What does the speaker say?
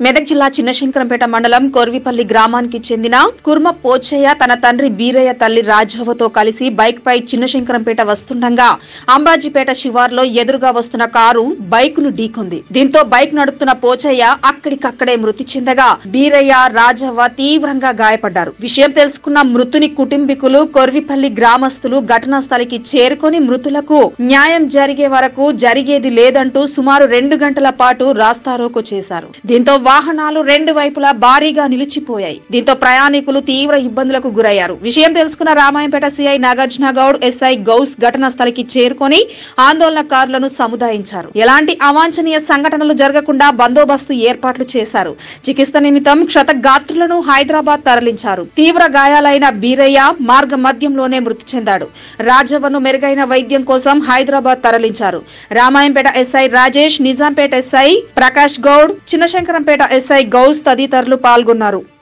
మెదక్ జిల్లా చిన్నశంకరంపేట మండలం కొర్విపల్లి గ్రామానికి చెందిన కుర్మ పోచయ్య తన తండ్రి బీరయ్య తల్లి రాఘవతో కలిసి బైక్ పై చిన్నశంకరంపేట వస్తుండగా అంబాజీపేట శివార్లో ఎదురుగా వస్తున్న కారు బైక్ ను ఢీకొంది దీంతో బైక్ నడుపుతున్న పోచయ్య అక్కడికక్కడే మృతి చెందగా బీరయ్య రాఘవ తీవ్రంగా గాయపడ్డారు విషయం తెలుసుకున్న మృతుని కుటుంబీకులు కొర్విపల్లి గ్రామస్తులు ఘటనా స్థలికి చేరుకొని మృతులకు న్యాయం జరిగే వరకు జరిగేది లేదంటూ సుమారు రెండు గంటల పాటు రాస్తారోకో చేశారు దీంతో వాహనాలు రెండు వైపులా భారీగా నిలిచిపోయాయి దీంతో ప్రయాణికులు తీవ్ర ఇబ్బందులకు గురయ్యారు విషయం తెలుసుకున్న రామాయంపేట సిఐ నాగార్జున గౌడ్ ఎస్ఐ గౌస్ ఘటనా స్థలికి చేరుకొని ఆందోళనకారులను సముదాయించారు ఎలాంటి అవాంఛనీయ సంఘటనలు జరగకుండా బందోబస్తు ఏర్పాట్లు చేశారు చికిత్స నిమిత్తం క్షతగాత్రులను హైదరాబాద్ తరలించారు తీవ్ర గాయాలైన బీరయ్య మార్గ మధ్యంలోనే మృతి చెందాడు రాజవ్వను మెరుగైన వైద్యం కోసం హైదరాబాద్ తరలించారు Ramayampet SI Rajesh Nizampet SI Prakash Goud Chinnashankarampet SI Gous తదితరులు పాల్గొన్నారు